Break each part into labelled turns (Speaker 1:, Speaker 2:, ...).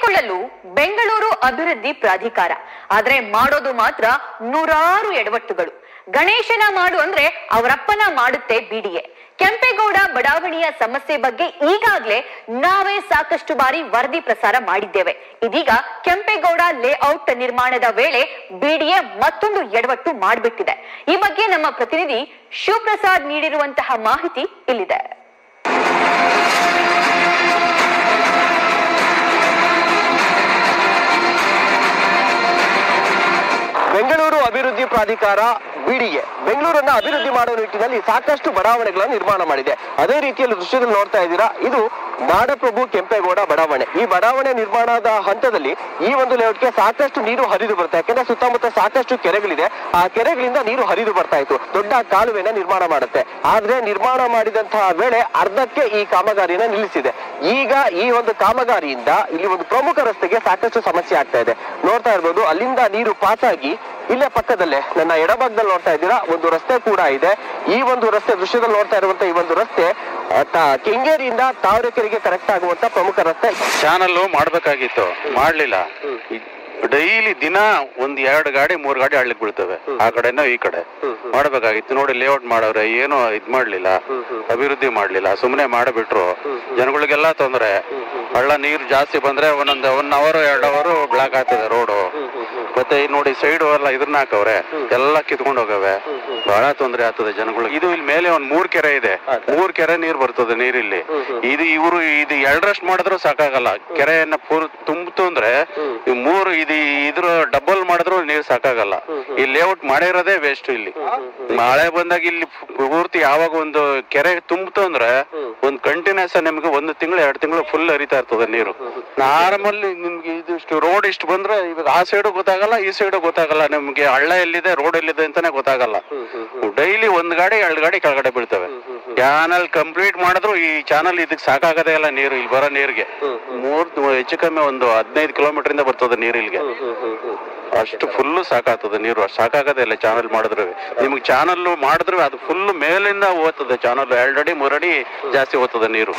Speaker 1: ಹೇಳಿಕೊಳ್ಳಲು ಬೆಂಗಳೂರು ಅಭಿವೃದ್ಧಿ ಪ್ರಾಧಿಕಾರ ಆದ್ರೆ ಮಾಡೋದು ಮಾತ್ರ ನೂರಾರು ಎಡವಟ್ಟುಗಳು ಗಣೇಶನ ಮಾಡು ಅಂದ್ರೆ ಅವರಪ್ಪನ ಮಾಡುತ್ತೆ ಬಿಡಿಎ ಕೆಂಪೇಗೌಡ ಬಡಾವಣೆಯ ಸಮಸ್ಯೆ ಬಗ್ಗೆ ಈಗಾಗಲೇ ನಾವೇ ಸಾಕಷ್ಟು ಬಾರಿ ವರದಿ ಪ್ರಸಾರ ಮಾಡಿದ್ದೇವೆ ಇದೀಗ ಕೆಂಪೇಗೌಡ ಲೇಔಟ್ ನಿರ್ಮಾಣದ ವೇಳೆ ಬಿಡಿಎ ಮತ್ತೊಂದು ಎಡವಟ್ಟು ಮಾಡಿಬಿಟ್ಟಿದೆ ಈ ಬಗ್ಗೆ ನಮ್ಮ ಪ್ರತಿನಿಧಿ ಶಿವಪ್ರಸಾದ್ ನೀಡಿರುವಂತಹ ಮಾಹಿತಿ ಇಲ್ಲಿದೆ
Speaker 2: ಬೆಂಗಳೂರು ಅಭಿವೃದ್ಧಿ ಪ್ರಾಧಿಕಾರ ಬಿಡಿಎ ಬೆಂಗಳೂರನ್ನ ಅಭಿವೃದ್ಧಿ ಮಾಡುವ ನಿಟ್ಟಿನಲ್ಲಿ ಸಾಕಷ್ಟು ಬಡಾವಣೆಗಳನ್ನು ನಿರ್ಮಾಣ ಮಾಡಿದೆ ಅದೇ ರೀತಿಯಲ್ಲಿ ದೃಶ್ಯದಲ್ಲಿ ನೋಡ್ತಾ ಇದ್ದೀರಾ ಇದು ನಾಡಪ್ರಭು ಕೆಂಪೇಗೌಡ ಬಡಾವಣೆ ಈ ಬಡಾವಣೆ ನಿರ್ಮಾಣದ ಹಂತದಲ್ಲಿ ಈ ಒಂದು ಲೇಔಟ್ಗೆ ಸಾಕಷ್ಟು ನೀರು ಹರಿದು ಬರ್ತಾ ಯಾಕಂದ್ರೆ ಸುತ್ತಮುತ್ತ ಸಾಕಷ್ಟು ಕೆರೆಗಳಿದೆ ಆ ಕೆರೆಗಳಿಂದ ನೀರು ಹರಿದು ಬರ್ತಾ ಇತ್ತು ದೊಡ್ಡ ಕಾಲುವೆನ ನಿರ್ಮಾಣ ಮಾಡುತ್ತೆ ಆದ್ರೆ ನಿರ್ಮಾಣ ಮಾಡಿದಂತಹ ವೇಳೆ ಅರ್ಧಕ್ಕೆ ಈ ಕಾಮಗಾರಿನ ನಿಲ್ಲಿಸಿದೆ ಈಗ ಈ ಒಂದು ಕಾಮಗಾರಿಯಿಂದ ಇಲ್ಲಿ ಒಂದು ಪ್ರಮುಖ ರಸ್ತೆಗೆ ಸಾಕಷ್ಟು ಸಮಸ್ಯೆ ಆಗ್ತಾ ಇದೆ ನೋಡ್ತಾ ಇರ್ಬೋದು ಅಲ್ಲಿಂದ ನೀರು ಪಾಸ್ ಆಗಿ ಇಲ್ಲೇ ಪಕ್ಕದಲ್ಲೇ ನನ್ನ ಎಡಭಾಗದಲ್ಲಿ ನೋಡ್ತಾ ಇದ್ದೀರಾ ಒಂದು ರಸ್ತೆ ಕೂಡ ಇದೆ ಈ ಒಂದು ರಸ್ತೆ ದೃಶ್ಯದಲ್ಲಿ ನೋಡ್ತಾ ಇರುವಂತ ಈ ಒಂದು ರಸ್ತೆ ಆ, ತ- ಕೆಂಗೇರಿಯಿಂದ ತಾವರೆಕೆರೆಗೆ ಕರೆಕ್ಟ್ ಆಗುವಂತ ಪ್ರಮುಖ ರಸ್ತೆ
Speaker 3: ಚಾನಲ್ ಮಾಡ್ಬೇಕಾಗಿತ್ತು ಮಾಡ್ಲಿಲ್ಲ ಡೈಲಿ ದಿನ ಒಂದ್ ಎರಡು ಗಾಡಿ ಮೂರ್ ಗಾಡಿ ಹಳ್ಳಿಗೆ ಬೀಳ್ತವೆ ಆ ಕಡೆನೋ ಈ ಕಡೆ ಮಾಡ್ಬೇಕಾಗಿತ್ತು ನೋಡಿ ಲೇಔಟ್ ಮಾಡವ್ರೆ ಏನು ಇದ್ ಮಾಡ್ಲಿಲ್ಲ ಅಭಿವೃದ್ಧಿ ಮಾಡ್ಲಿಲ್ಲ ಸುಮ್ನೆ ಮಾಡಿಬಿಟ್ರು ಜನಗಳಿಗೆಲ್ಲ ತೊಂದ್ರೆ ಹಳ್ಳ ನೀರು ಜಾಸ್ತಿ ಬಂದ್ರೆ ಒಂದೊಂದು ಒನ್ ಅವರ್ ಎರಡು ಅವರ್ ಬ್ಲಾಕ್ ಆಗ್ತದೆ ರೋಡು ಮತ್ತೆ ಈ ನೋಡಿ ಸೈಡ್ ಎಲ್ಲ ಇದನ್ನ ಹಾಕವ್ರೆ ಎಲ್ಲ ಕಿತ್ಕೊಂಡು ಹೋಗವೆ ಬಹಳ ತೊಂದ್ರೆ ಆಗ್ತದೆ ಜನಗಳಿಗೆ ಇದು ಇಲ್ಲಿ ಮೇಲೆ ಒಂದ್ ಮೂರ್ ಕೆರೆ ಇದೆ ಮೂರ್ ಕೆರೆ ನೀರ್ ಬರ್ತದೆ ನೀರಿಲ್ಲಿ ಇದು ಇವರು ಇದು ಎರಡರಷ್ಟು ಮಾಡಿದ್ರು ಸಾಕಾಗಲ್ಲ ಕೆರೆಯನ್ನ ಪೂರ್ ತುಂಬಿತು ಅಂದ್ರೆ ಈ ಮೂರು ಇದು ಇದ್ರ ಡಬಲ್ ಮಾಡಿದ್ರು ನೀರ್ ಸಾಕಾಗಲ್ಲ ಈ ಲೇಔಟ್ ಮಾಡಿರೋದೇ ವೇಸ್ಟ್ ಇಲ್ಲಿ ಮಳೆ ಬಂದಾಗ ಇಲ್ಲಿ ಪೂರ್ತಿ ಯಾವಾಗ ಒಂದು ಕೆರೆ ತುಂಬಿತು ಅಂದ್ರೆ ಒಂದ್ ಕಂಟಿನ್ಯೂಸ್ ನಿಮ್ಗೆ ಒಂದು ತಿಂಗಳು ಎರಡು ತಿಂಗಳು ಫುಲ್ ಹರಿತಾ ಇರ್ತದೆ ನೀರು ನಾರ್ಮಲ್ಲಿ ನಿಮ್ಗೆ ಇದಿಷ್ಟು ರೋಡ್ ಇಷ್ಟು ಬಂದ್ರೆ ಇವಾಗ ಆ ಸೈಡು ಗೊತ್ತಾಗಲ್ಲ ಈ ಸೈಡು ಗೊತ್ತಾಗಲ್ಲ ನಿಮ್ಗೆ ಹಳ್ಳ ಎಲ್ಲಿದೆ ರೋಡ್ ಎಲ್ಲಿದೆ ಅಂತಾನೆ ಗೊತ್ತಾಗಲ್ಲ ಡೈಲಿ ಒಂದ್ ಗಾಡಿ ಎರಡು ಗಾಡಿ ಕೆಳಗಡೆ ಬೀಳ್ತವೆ ಚಾನಲ್ ಕಂಪ್ಲೀಟ್ ಮಾಡಿದ್ರು ಈ ಚಾನಲ್ ಇದಕ್ಕೆ ಸಾಕಾಗದೇ ಇಲ್ಲ ನೀರು ಇಲ್ಲಿ ಬರೋ ನೀರಿಗೆ ಮೂರ್ ಹೆಚ್ಚು ಕಮ್ಮಿ ಒಂದು ಹದಿನೈದು ಕಿಲೋಮೀಟರ್ ಇಂದ ಬರ್ತದೆ ನೀರು ಇಲ್ಲಿಗೆ ಅಷ್ಟು ಫುಲ್ಲು ಸಾಕಾಗ್ತದೆ ನೀರು ಅಷ್ಟು ಸಾಕಾಗದೇ ಇಲ್ಲ ಚಾನಲ್ ಮಾಡಿದ್ರೆ ನಿಮ್ಗೆ ಚಾನಲ್ ಮಾಡಿದ್ರೆ ಅದು ಫುಲ್ ಮೇಲಿಂದ ಓದ್ತದೆ ಚಾನಲ್ ಎರಡು ಅಡಿ ಮೂರು ಅಡಿ ಜಾಸ್ತಿ ಓದ್ತದೆ ನೀರು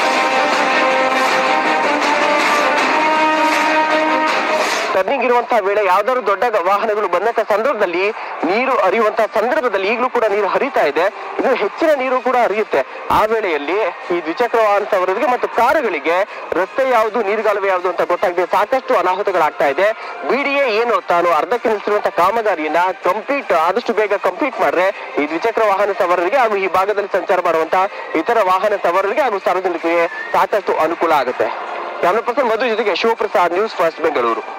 Speaker 2: ಟರ್ನಿಂಗ್ ಇರುವಂತಹ ವೇಳೆ ಯಾವ್ದಾದ್ರು ದೊಡ್ಡ ವಾಹನಗಳು ಬಂದಂತ ಸಂದರ್ಭದಲ್ಲಿ ನೀರು ಹರಿಯುವಂತಹ ಸಂದರ್ಭದಲ್ಲಿ ಈಗಲೂ ಕೂಡ ನೀರು ಹರಿತಾ ಇದೆ ಇನ್ನು ಹೆಚ್ಚಿನ ನೀರು ಕೂಡ ಹರಿಯುತ್ತೆ ಆ ವೇಳೆಯಲ್ಲಿ ಈ ದ್ವಿಚಕ್ರ ವಾಹನದವರಿಗೆ ಮತ್ತು ಕಾರುಗಳಿಗೆ ರಸ್ತೆ ಯಾವುದು ನೀರುಗಾಲುವೆ ಯಾವುದು ಅಂತ ಗೊತ್ತಾಗದೆ ಸಾಕಷ್ಟು ಅನಾಹುತಗಳಾಗ್ತಾ ಇದೆ ಬಿಡಿಎ ಏನು ತಾನು ಅರ್ಧಕ್ಕೆ ನಿಲ್ಲಿಸಿರುವಂತಹ ಕಾಮಗಾರಿಯನ್ನ ಕಂಪ್ಲೀಟ್ ಆದಷ್ಟು ಬೇಗ ಕಂಪ್ಲೀಟ್ ಮಾಡ್ರೆ ಈ ದ್ವಿಚಕ್ರ ವಾಹನ ಸವಾರರಿಗೆ ಹಾಗೂ ಈ ಭಾಗದಲ್ಲಿ ಸಂಚಾರ ಮಾಡುವಂತಹ ಇತರ ವಾಹನ ಸವಾರರಿಗೆ ಹಾಗೂ ಸಾರ್ವಜನಿಕರಿಗೆ ಸಾಕಷ್ಟು ಅನುಕೂಲ ಆಗುತ್ತೆ ಕ್ಯಾಮ್ರಾ ಪರ್ಸನ್ ಮಧು ಜೊತೆಗೆ ಶಿವಪ್ರಸಾದ್ ನ್ಯೂಸ್ ಫಸ್ಟ್ ಬೆಂಗಳೂರು